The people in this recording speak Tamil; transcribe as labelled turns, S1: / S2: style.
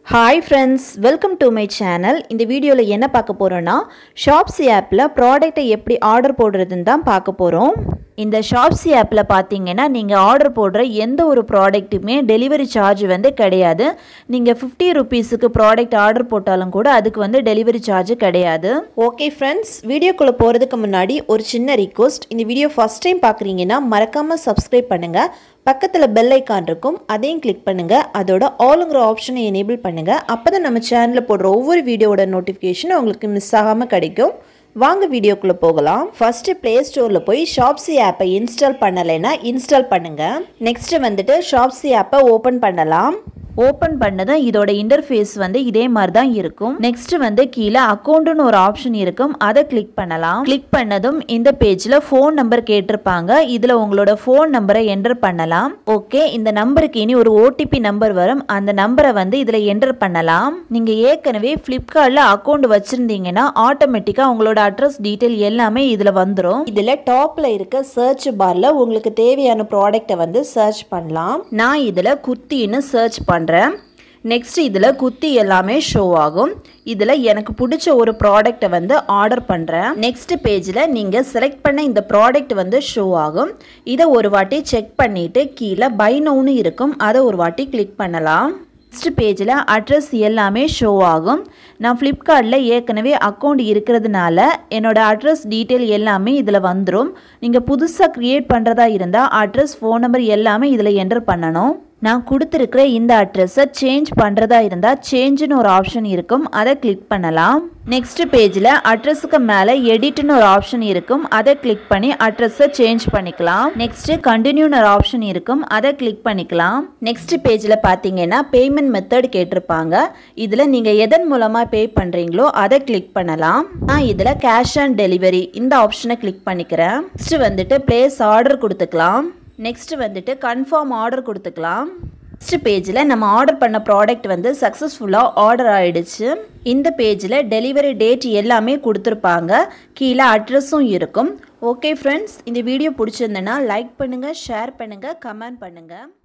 S1: hi friends welcome to my channel இந்த வீடியோவில் என்ன பார்க்க போகிறோன்னா ஷாப்ஸி ஆப்பில் ப்ராடக்ட்டை எப்படி ஆர்டர் போடுறதுன்னு தான் பார்க்க போகிறோம் இந்த ஷாப்ஸி ஆப்பில் பார்த்தீங்கன்னா நீங்கள் ஆர்டர் போடுற எந்த ஒரு ப்ராடக்ட்டுமே டெலிவரி சார்ஜ் வந்து கிடையாது நீங்கள் ஃபிஃப்டி ருபீஸுக்கு ப்ராடக்ட் ஆர்டர் போட்டாலும் கூட அதுக்கு வந்து டெலிவரி சார்ஜ் கிடையாது ஓகே ஃப்ரெண்ட்ஸ் வீடியோக்குள்ளே போகிறதுக்கு முன்னாடி ஒரு சின்ன ரிக்வஸ்ட் இந்த வீடியோ ஃபஸ்ட் டைம் பார்க்குறீங்கன்னா மறக்காமல் சப்ஸ்கிரைப் பண்ணுங்கள் பக்கத்தில் பெல் ஐக்கான் இருக்கும் அதையும் கிளிக் பண்ணுங்கள் அதோட ஆளுங்கிற ஆப்ஷனை எனேபிள் பண்ணுங்கள் அப்போ தான் நம்ம சேனலில் போடுற ஒவ்வொரு வீடியோவோட நோட்டிஃபிகேஷன் உங்களுக்கு மிஸ் ஆகாமல் கிடைக்கும் வாங்க வீடியோக்குள்ளே போகலாம் ஃபஸ்ட்டு ப்ளே ஸ்டோரில் போய் ஷாப்ஸி ஆப்பை இன்ஸ்டால் பண்ணலைன்னா இன்ஸ்டால் பண்ணுங்கள் நெக்ஸ்ட்டு வந்துட்டு ஷாப்ஸி ஆப்பை ஓப்பன் பண்ணலாம் ஓப்பன் பண்ணதும் இதோட இன்டர்ஃபேஸ் வந்து இதே மாதிரி தான் இருக்கும் நெக்ஸ்ட் வந்து கீழே அக்கௌண்ட்னு ஒரு ஆப்ஷன் இருக்கும் அதை கிளிக் பண்ணலாம் கிளிக் பண்ணதும் இந்த பேஜில் ஃபோன் நம்பர் கேட்டிருப்பாங்க இதில் உங்களோட ஃபோன் நம்பரை என்டர் பண்ணலாம் ஓகே இந்த நம்பருக்கு இனி ஒரு ஓடிபி நம்பர் வரும் அந்த நம்பரை வந்து இதில் என்டர் பண்ணலாம் நீங்கள் ஏற்கனவே ஃப்ளிப்கார்ட்டில் அக்கௌண்ட் வச்சுருந்தீங்கன்னா ஆட்டோமேட்டிக்காக உங்களோட அட்ரஸ் டீட்டெயில் எல்லாமே இதில் வந்துடும் இதில் டாப்பில் இருக்க சர்ச் பாரில் உங்களுக்கு தேவையான ப்ராடக்ட்டை வந்து சர்ச் பண்ணலாம் நான் இதில் குத்தின்னு சர்ச் பண்ணுறேன் நெக்ஸ்ட் இதில் குத்தி எல்லாமே ஷோ ஆகும் இதில் எனக்கு பிடிச்ச ஒரு ப்ராடக்ட்டை வந்து ஆர்டர் பண்ணுறேன் நெக்ஸ்ட் பேஜில் நீங்கள் செலக்ட் பண்ண இந்த ப்ராடக்ட் வந்து ஷோ ஆகும் இதை ஒரு வாட்டி செக் பண்ணிவிட்டு கீழே பை நோன்னு இருக்கும் அதை ஒரு வாட்டி கிளிக் பண்ணலாம் நெக்ஸ்ட் பேஜில் அட்ரஸ் எல்லாமே ஷோ ஆகும் நான் ஃப்ளிப்கார்ட்டில் ஏற்கனவே அக்கௌண்ட் இருக்கிறதுனால என்னோட அட்ரஸ் டீட்டெயில் எல்லாமே இதில் வந்துடும் நீங்கள் புதுசாக க்ரியேட் பண்ணுறதா இருந்தால் அட்ரஸ் ஃபோன் நம்பர் எல்லாமே இதில் என்டர் பண்ணணும் நான் கொடுத்துருக்கிற இந்த அட்ரஸை சேஞ்ச் பண்ணுறதா இருந்தால் சேஞ்சுன்னு ஒரு ஆப்ஷன் இருக்கும் அதை கிளிக் பண்ணலாம் நெக்ஸ்ட் பேஜில் அட்ரஸுக்கு மேலே எடிட்னு ஒரு ஆப்ஷன் இருக்கும் அதை கிளிக் பண்ணி அட்ரஸை சேஞ்ச் பண்ணிக்கலாம் நெக்ஸ்ட் கண்டினியூன்னு ஒரு ஆப்ஷன் இருக்கும் அதை கிளிக் பண்ணிக்கலாம் நெக்ஸ்ட் பேஜில் பார்த்தீங்கன்னா பேமெண்ட் மெத்தட் கேட்டிருப்பாங்க இதில் நீங்கள் எதன் மூலமாக பே பண்ணுறீங்களோ அதை கிளிக் பண்ணலாம் நான் இதில் கேஷ் ஆன் டெலிவரி இந்த ஆப்ஷனை கிளிக் பண்ணிக்கிறேன் நெக்ஸ்ட் வந்துட்டு பிளேஸ் ஆர்டர் கொடுத்துக்கலாம் நெக்ஸ்ட் வந்துட்டு கன்ஃபார்ம் ஆர்டர் கொடுத்துக்கலாம் நெக்ஸ்ட் பேஜில் நம்ம ஆர்டர் பண்ண ப்ராடக்ட் வந்து சக்ஸஸ்ஃபுல்லாக ஆர்டர் ஆகிடுச்சு இந்த பேஜில் டெலிவரி டேட் எல்லாமே கொடுத்துருப்பாங்க கீழே அட்ரஸும் இருக்கும் ஓகே ஃப்ரெண்ட்ஸ் இந்த வீடியோ பிடிச்சிருந்தேன்னா லைக் பண்ணுங்கள் ஷேர் பண்ணுங்கள் கமெண்ட் பண்ணுங்கள்